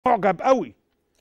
معجب قوي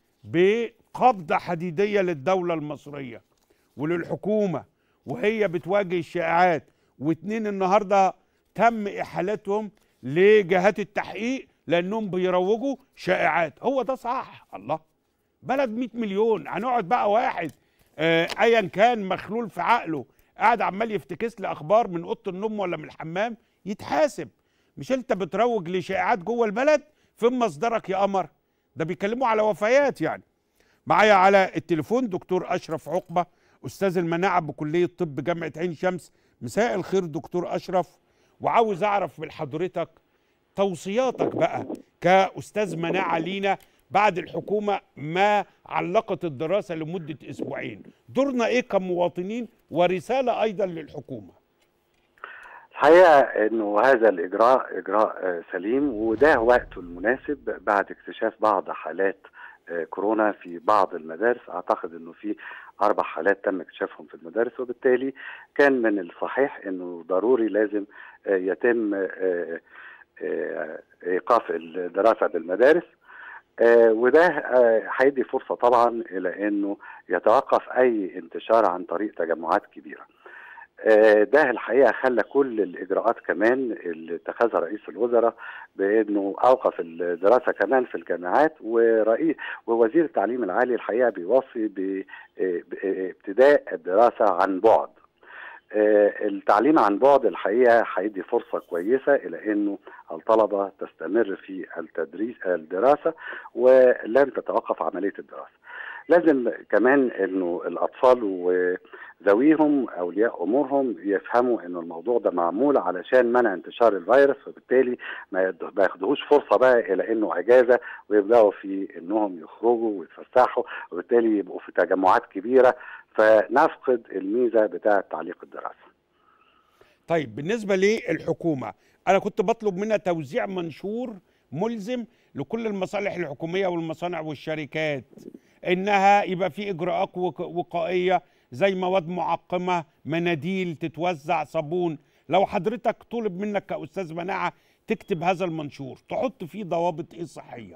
بقبضة حديدية للدولة المصرية وللحكومة وهي بتواجه الشائعات واتنين النهاردة تم إحالتهم لجهات التحقيق لأنهم بيروجوا شائعات هو ده صح الله بلد 100 مليون هنقعد بقى واحد آه، ايا كان مخلول في عقله قاعد عمال يفتكس لي اخبار من اوضه النوم ولا من الحمام يتحاسب مش انت بتروج لشائعات جوه البلد فين مصدرك يا قمر ده بيتكلموا على وفيات يعني معايا على التليفون دكتور اشرف عقبه استاذ المناعه بكليه طب جامعه عين شمس مساء الخير دكتور اشرف وعاوز اعرف من حضرتك توصياتك بقى كاستاذ مناعه لينا بعد الحكومه ما علقت الدراسه لمده اسبوعين دورنا ايه كمواطنين ورساله ايضا للحكومه الحقيقه انه هذا الاجراء اجراء آه، سليم وده وقته المناسب بعد اكتشاف بعض حالات آه، كورونا في بعض المدارس اعتقد انه في اربع حالات تم اكتشافهم في المدارس وبالتالي كان من الصحيح انه ضروري لازم آه، يتم آه، آه، ايقاف الدراسه بالمدارس آه، وده آه، هيدي فرصه طبعا الى انه يتوقف اي انتشار عن طريق تجمعات كبيره. آه، ده الحقيقه خلى كل الاجراءات كمان اللي اتخذها رئيس الوزراء بانه اوقف الدراسه كمان في الجامعات ورئيس ووزير التعليم العالي الحقيقه بيوصي ب- آه، بابتداء الدراسه عن بعد. آه، التعليم عن بعد الحقيقه هيدي فرصه كويسه الى انه الطلبه تستمر في التدريس الدراسه ولن تتوقف عمليه الدراسه. لازم كمان انه الاطفال وذويهم اولياء امورهم يفهموا انه الموضوع ده معمول علشان منع انتشار الفيروس وبالتالي ما يد- ما ياخدوهوش فرصه بقى الى انه اجازه ويبداوا في انهم يخرجوا ويتفسحوا وبالتالي يبقوا في تجمعات كبيره فنفقد الميزه بتاعه تعليق الدراسه. طيب بالنسبه للحكومه انا كنت بطلب منها توزيع منشور ملزم لكل المصالح الحكوميه والمصانع والشركات انها يبقى في اجراءات وق- وقائيه زي مواد معقمه مناديل تتوزع صابون لو حضرتك طلب منك كاستاذ مناعه تكتب هذا المنشور تحط فيه ضوابط ايه صحيه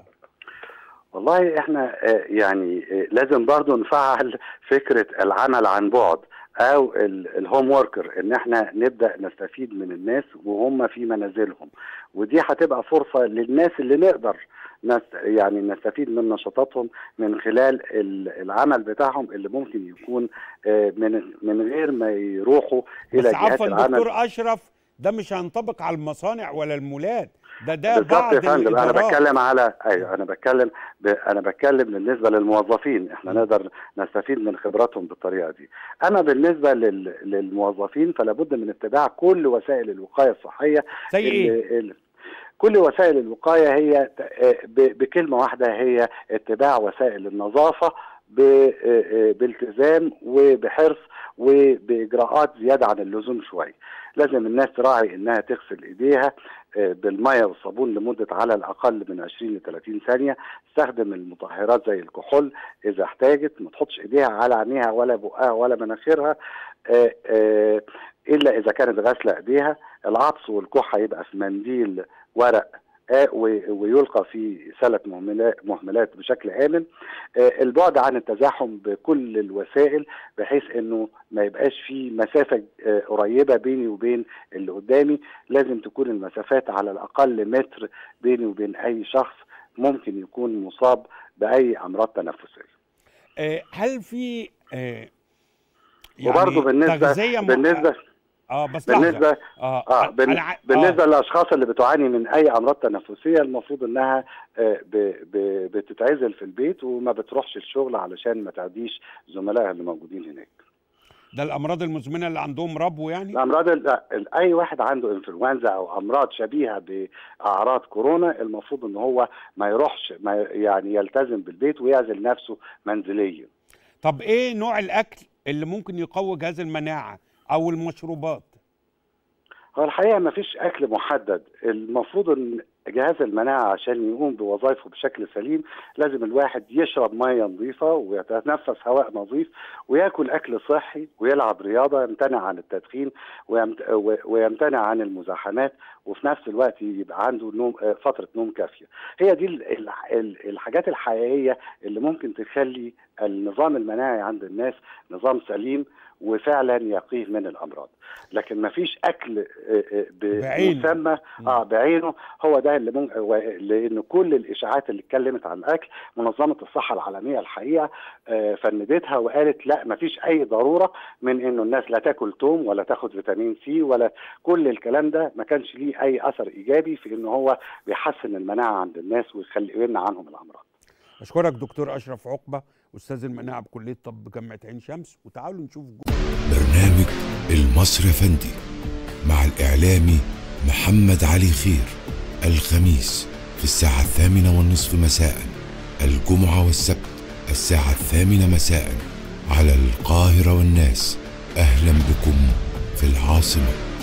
والله احنا آه، يعني آه، لازم برضو نفعل فكرة العمل عن بعد او ال- الهوم وركر ان احنا نبدا نستفيد من الناس وهم في منازلهم ودي هتبقى فرصه للناس اللي نقدر نست يعني نستفيد من نشاطاتهم من خلال ال- العمل بتاعهم اللي ممكن يكون آه، من من غير ما يروحوا الى بس جهات عفوا العمل دكتور اشرف ده مش هينطبق على المصانع ولا المولات ده ده بالظبط بعض يا فندم انا الإدارات. بتكلم على ايوه انا بتكلم ب... انا بتكلم بالنسبه للموظفين احنا نقدر نستفيد من خبراتهم بالطريقه دي اما بالنسبه لل... للموظفين فلا بد من اتباع كل وسائل الوقايه الصحيه زي ايه ال... ال... كل وسائل الوقايه هي ت- آه، ب... بكلمه واحده هي اتباع وسائل النظافه ب... آه، آه، بالتزام وبحرص وباجراءات زياده عن اللزوم شويه لازم الناس تراعي انها تغسل ايديها آه، بالميه والصابون لمده على الاقل من 20 ل 30 ثانيه استخدم المطهرات زي الكحول اذا احتاجت ما تحطش ايديها على عينيها ولا بقها ولا مناخيرها آه، آه، الا اذا كانت غاسله ايديها العطس والكحه يبقى في منديل ورق آه، و- ويلقى في سلة مهملات مهملات بشكل آمن آه، البعد عن التزاحم بكل الوسائل بحيث انه ما يبقاش في مسافة آه، قريبة بيني وبين اللي قدامي لازم تكون المسافات على الأقل متر بيني وبين أي شخص ممكن يكون مصاب بأي أمراض تنفسية آه، هل في آه، وبرضه بالنسبة تغذية م- بالنسبة اه بس لحظة. بالنسبة اه اه بال- أنا ع- بالنسبه للاشخاص اللي بتعاني من اي امراض تنفسيه المفروض انها آه، ب- ب- بتتعزل في البيت وما بتروحش الشغل علشان ما تعديش زملائها اللي موجودين هناك ده الامراض المزمنه اللي عندهم ربو يعني الامراض ال- ال- اي واحد عنده انفلونزا او امراض شبيهه باعراض كورونا المفروض ان هو ما يروحش ما يعني يلتزم بالبيت ويعزل نفسه منزليا طب ايه نوع الاكل اللي ممكن يقوي جهاز المناعه او المشروبات هو الحقيقه ما فيش اكل محدد المفروض ان جهاز المناعة عشان يقوم بوظائفه بشكل سليم لازم الواحد يشرب مية نظيفة ويتنفس هواء نظيف وياكل أكل صحي ويلعب رياضة يمتنع عن التدخين ويمت- و- ويمتنع عن المزاحمات وفي نفس الوقت يبقى عنده نوم آه، فترة نوم كافية هي دي ال- ال- ال- الحاجات الحقيقية اللي ممكن تخلي النظام المناعي عند الناس نظام سليم وفعلا يقيه من الامراض لكن ما فيش اكل آه، آه، ب- بعينه. مسمى اه بعينه هو ده اللي ممكن لان كل الاشاعات اللي اتكلمت عن الاكل منظمه الصحه العالميه الحقيقه آه، فندتها وقالت لا ما فيش اي ضروره من انه الناس لا تاكل توم ولا تاخد فيتامين سي ولا كل الكلام ده ما كانش ليه اي اثر ايجابي في انه هو بيحسن المناعه عند الناس ويخلي يمنع عنهم الامراض اشكرك دكتور اشرف عقبه استاذ المناعه بكليه طب جامعه عين شمس وتعالوا نشوف برنامج المصري فندي مع الإعلامي محمد علي خير الخميس في الساعة الثامنة والنصف مساء الجمعة والسبت الساعة الثامنة مساء على القاهرة والناس أهلا بكم في العاصمة